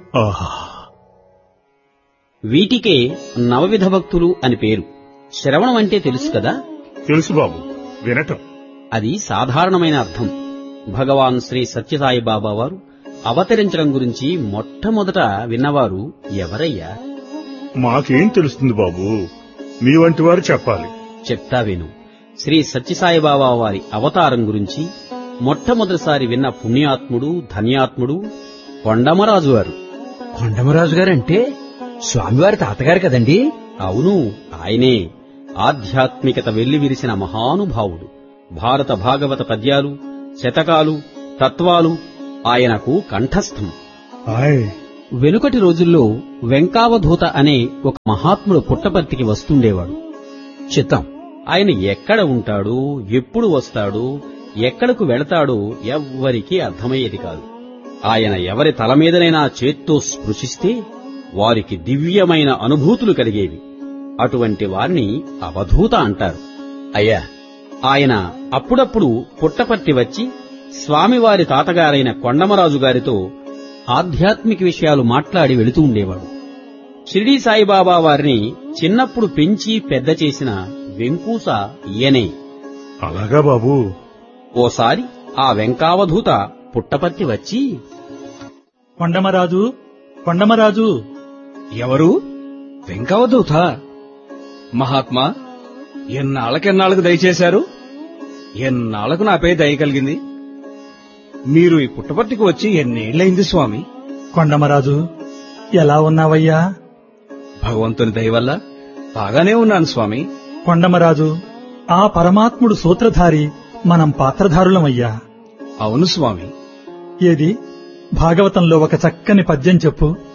ఆహా వీటికే నవవిధ భక్తులు అని పేరు శ్రవణం అంటే తెలుసు కదా తెలుసు బాబు వినటం అది సాధారణమైన అర్థం భగవాన్ శ్రీ సత్యసాయి బాబా వారు అవతరించడం గురించి మొట్టమొదట విన్నవారు ఎవరయ్యా మాకేం తెలుస్తుంది బాబు మీ వంటి వారు చెప్పాలి చెప్తా విను శ్రీ సత్యసాయి బాబా వారి అవతారం గురించి మొట్టమొదటిసారి విన్న పుణ్యాత్ముడు ధన్యాత్ముడు కొండమరాజు గారు కొండమరాజు గారంటే స్వామివారి తాతగారు కదండి అవును ఆయనే ఆధ్యాత్మికత వెల్లివిరిసిన మహానుభావుడు భారత భాగవత పద్యాలు శతకాలు తత్వాలు ఆయనకు కంఠస్థం ఆయ్ వెనుకటి రోజుల్లో వెంకావధూత అనే ఒక మహాత్ముడు పుట్టపర్తికి వస్తుండేవాడు చిత్తం ఆయన ఎక్కడ ఉంటాడో ఎప్పుడు వస్తాడో ఎక్కడకు వెళతాడో ఎవ్వరికీ అర్థమయ్యేది కాదు ఆయన ఎవరి తల మీదనైనా చేత్తో స్పృశిస్తే వారికి దివ్యమైన అనుభూతులు కలిగేవి అటువంటి వారిని అవధూత అంటారు అయ్యా ఆయన అప్పుడప్పుడు పుట్టపర్తి వచ్చి స్వామివారి తాతగారైన కొండమరాజు గారితో ఆధ్యాత్మిక విషయాలు మాట్లాడి వెళుతూ ఉండేవాడు షిరిడీ సాయిబాబా వారిని చిన్నప్పుడు పెంచి పెద్ద చేసిన వెంకూస ఈయనే అలాగా బాబు ఓసారి ఆ వెంకావధూత పుట్టపర్తి వచ్చి కొండమరాజు కొండమరాజు ఎవరు వెంకవదూత మహాత్మా ఎన్నాళ్ళకెన్నాళ్ళకు దయచేశారు ఎన్నాళ్లకు నాపై దయ కలిగింది మీరు ఈ పుట్టపర్తికి వచ్చి ఎన్నేళ్లైంది స్వామి కొండమరాజు ఎలా ఉన్నావయ్యా భగవంతుని దయ వల్ల బాగానే ఉన్నాను స్వామి కొండమరాజు ఆ పరమాత్ముడు సూత్రధారి మనం పాత్రధారులమయ్యా అవును స్వామి ఏది భాగవతంలో ఒక చక్కని పద్యం చెప్పు